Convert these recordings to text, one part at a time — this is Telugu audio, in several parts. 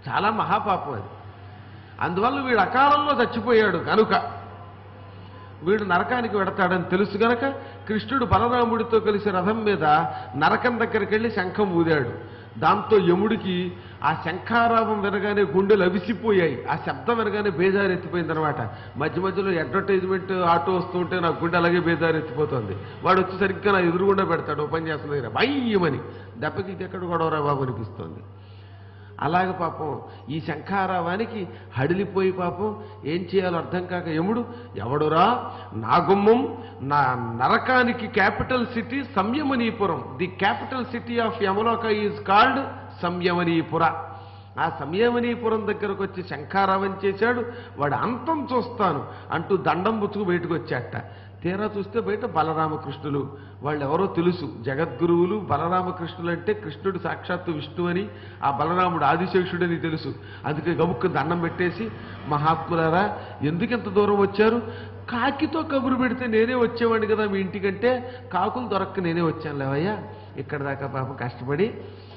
చాలా మహాపాపం అది అందువల్ల వీడు అకాలంలో చచ్చిపోయాడు కనుక వీడు నరకానికి వెడతాడని తెలుసు గనక కృష్ణుడు బలరాముడితో కలిసి రథం మీద నరకం దగ్గరికి వెళ్ళి శంఖం ఊదాడు దాంతో యముడికి ఆ శంఖారావం వినగానే గుండెలు అవిసిపోయాయి ఆ శబ్దం వినగానే బేజారెత్తిపోయింది అనమాట మధ్య మధ్యలో అడ్వర్టైజ్మెంట్ ఆటో వస్తుంటే నా గుండె అలాగే బేజారెత్తిపోతుంది వాడు వచ్చి సరిగ్గా నా ఎదురుగుండా పెడతాడు ఓపెన్ చేస్తున్న దగ్గర భయ్యమని దెబ్బకి ఇది ఎక్కడ గొడవరా బాబు అనిపిస్తోంది అలాగ పాపం ఈ శంఖారావానికి హడిలిపోయి పాపం ఏం చేయాలో అర్థం కాక యముడు ఎవడురా నా గుమ్మం నా నరకానికి capital city Samyamanipuram the capital city of Yamaloka is called Samyamanipura ఆ సంయమనీపురం దగ్గరకు వచ్చి శంఖారావం చేశాడు వాడు అంతం చూస్తాను అంటూ దండం పుచ్చుకు బయటకు వచ్చాట తీరా చూస్తే బయట బలరామకృష్ణులు వాళ్ళు ఎవరో తెలుసు జగద్గురువులు బలరామకృష్ణులు అంటే కృష్ణుడు సాక్షాత్తు విష్ణు అని ఆ బలరాముడు ఆదిశేషుడని తెలుసు అందుకే గబుక్కు దండం పెట్టేసి మహాత్ములారా ఎందుకు ఇంత దూరం వచ్చారు కాకితో కబురు పెడితే నేనే వచ్చేవాడిని కదా మీ ఇంటికంటే కాకులు దొరక్క నేనే వచ్చాను లేవయ్యా ఇక్కడ దాకా పాపం కష్టపడి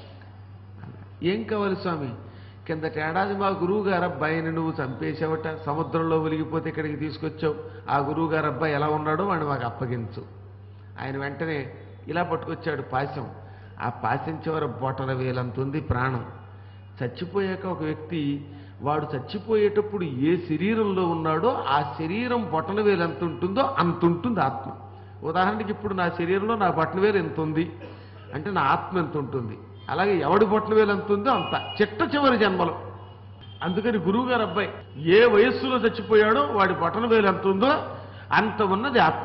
ఏం కావాలి స్వామి కిందటి ఏడాది మా గురువు గారు అబ్బాయిని నువ్వు చంపేసావట సముద్రంలో ఒలిగిపోతే ఇక్కడికి తీసుకొచ్చావు ఆ గురువు గారు అబ్బాయి ఎలా ఉన్నాడో వాడిని మాకు అప్పగించు ఆయన వెంటనే ఇలా పట్టుకొచ్చాడు పాశం ఆ పాశం చివర బొటన వేలంతుంది ప్రాణం చచ్చిపోయాక ఒక వ్యక్తి వాడు చచ్చిపోయేటప్పుడు ఏ శరీరంలో ఉన్నాడో ఆ శరీరం బొటన వేలు ఎంత ఉంటుందో అంత ఉంటుంది ఆత్మ ఉదాహరణకి ఇప్పుడు నా శరీరంలో నా బొటన వేలు ఎంత ఉంది అంటే నా ఆత్మ ఎంత ఉంటుంది అలాగే ఎవడి బొటన వేలు ఎంత ఉందో అంత చిట్ట చివరి జన్మలో అందుకని గురువుగారు అబ్బాయి ఏ వయస్సులో చచ్చిపోయాడో వాడి బొటన వేలు ఎంత ఉందో అంత ఉన్నది ఆత్మ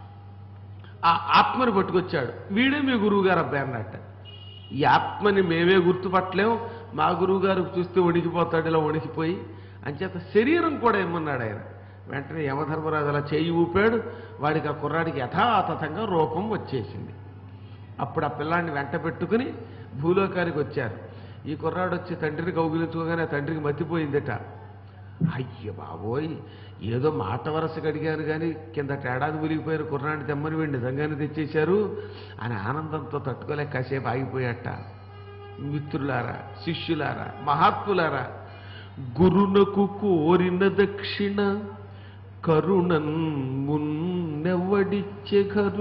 ఆ ఆత్మని పట్టుకొచ్చాడు వీడే మీ గురువుగారు అబ్బాయి అన్నట్ట ఈ ఆత్మని మేమే గుర్తుపట్టలేం మా గురువుగారు చూస్తే వణికిపోతాడు ఇలా వణికిపోయి అంచేత శరీరం కూడా ఏమన్నాడు ఆయన వెంటనే యమధర్మరాజు అలా చేయి ఊపాడు వాడికి ఆ కుర్రాడికి యథాతథంగా రూపం వచ్చేసింది అప్పుడు ఆ పిల్లాడిని వెంట పెట్టుకుని భూలోకానికి వచ్చారు ఈ కుర్రాడు వచ్చి తండ్రిని కౌగిలించుకోగానే ఆ తండ్రికి మతిపోయిందట అయ్య బాబోయ్ ఏదో మాట వరసగా అడిగాను కానీ కింద తేడాది మురిగిపోయిన కుర్రాడిని తెమ్మని వీడు నిజంగానే తెచ్చేశారు అని ఆనందంతో తట్టుకోలేక కాసేపు ఆగిపోయాట మిత్రులారా శిష్యులారా మహాత్ములారా గురునకు కోరిన దక్షిణ కరుణన్ మున్నెవ్వడిచ్చే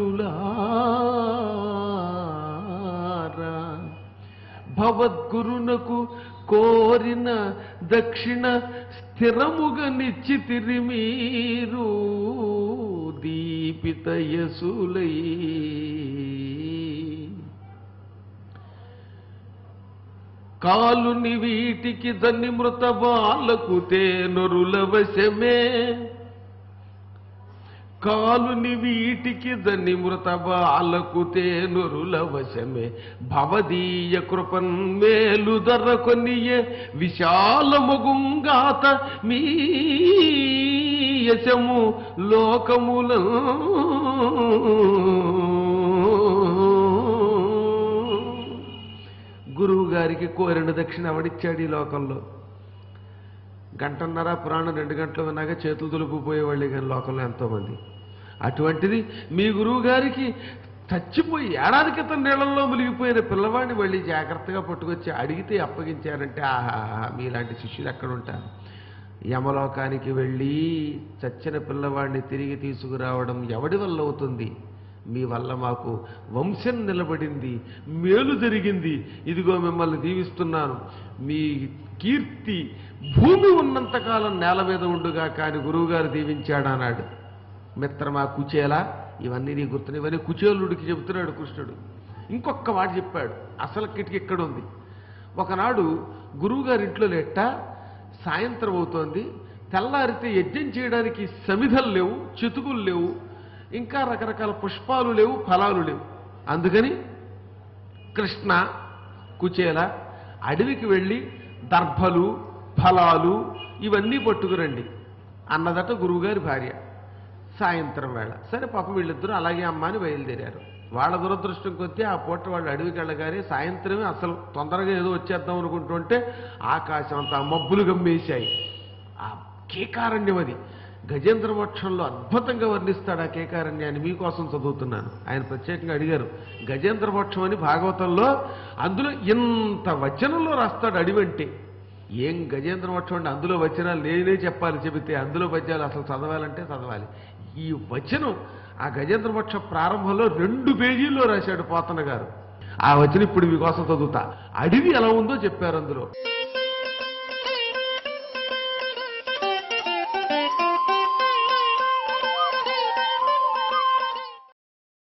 ఘరులారా భవద్గురునకు కోరిన దక్షిణ స్థిరముగా నిశ్చితిరి మీరు దీపిత యసులై కాలుని వీటికి దన్ని మృత బాలకు తేనొరుల వశమే కాలుని వీటికి దని మృత బాలకు తేనురుల వశమే భవదీయ కృపన్ మేలు ధర కొనియే విశాలముగుంగాత మీ యశము లోకముల గురువు గారికి కోరిన దక్షిణ అవడిచ్చాడు ఈ లోకంలో గంటన్నర పురాణం రెండు గంటలు విన్నాక చేతులు తులుపుపోయేవాళ్ళే కానీ లోకంలో ఎంతోమంది అటువంటిది మీ గురువు గారికి చచ్చిపోయి ఏడాది క్రితం నీళ్ళల్లో మునిగిపోయిన పిల్లవాడిని మళ్ళీ జాగ్రత్తగా పట్టుకొచ్చి అడిగితే అప్పగించారంటే ఆహా మీలాంటి శిష్యులు ఎక్కడ ఉంటారు యమలోకానికి వెళ్ళి చచ్చిన పిల్లవాడిని తిరిగి తీసుకురావడం ఎవడి వల్ల అవుతుంది మీ వల్ల మాకు వంశం నిలబడింది మేలు జరిగింది ఇదిగో మిమ్మల్ని దీవిస్తున్నాను మీ కీర్తి భూమి ఉన్నంతకాలం నేల మీద ఉండుగా కాని గురువుగారు దీవించాడన్నాడు మిత్రమా కుచేలా ఇవన్నీ నీ గుర్తుని ఇవన్నీ కుచేలుడికి చెబుతున్నాడు కృష్ణుడు ఇంకొక మాట చెప్పాడు అసలు కిటికి ఇక్కడ ఉంది ఒకనాడు గురువుగారి ఇంట్లో లేట సాయంత్రం అవుతోంది తెల్లారితే యజ్ఞం చేయడానికి సమిధలు లేవు చితుకులు లేవు ఇంకా రకరకాల పుష్పాలు లేవు ఫలాలు లేవు అందుకని కృష్ణ కుచేల అడవికి వెళ్ళి దర్భలు ఫలాలు ఇవన్నీ పట్టుకురండి అన్నదట గురువుగారి భార్య సాయంత్రం వేళ సరే పాపం వీళ్ళిద్దరూ అలాగే అమ్మ అని బయలుదేరారు వాళ్ళ దురదృష్టం కొద్దీ ఆ పూట వాళ్ళు అడవికి వెళ్ళగానే సాయంత్రమే అసలు తొందరగా ఏదో వచ్చేద్దాం అనుకుంటుంటే ఆకాశం అంతా మబ్బులు గమ్మేశాయి ఆ కేకారణ్యం అది గజేంద్ర మోక్షంలో అద్భుతంగా వర్ణిస్తాడు ఆ కేకారణ్యాన్ని మీకోసం చదువుతున్నాను ఆయన ప్రత్యేకంగా అడిగారు గజేంద్ర మోక్షం అని భాగవతంలో అందులో ఇంత వచనంలో రాస్తాడు అడివంటే ఏం గజేంద్ర మోక్షం అండి అందులో వచనాలు లేనే చెప్పాలి చెబితే అందులో పద్యాలు అసలు చదవాలంటే చదవాలి ఈ వచనం ఆ గజేంద్ర మోక్ష ప్రారంభంలో రెండు పేజీల్లో రాశాడు పోతన్న గారు ఆ వచనం ఇప్పుడు మీకోసం చదువుతా అడవి ఎలా ఉందో చెప్పారు అందులో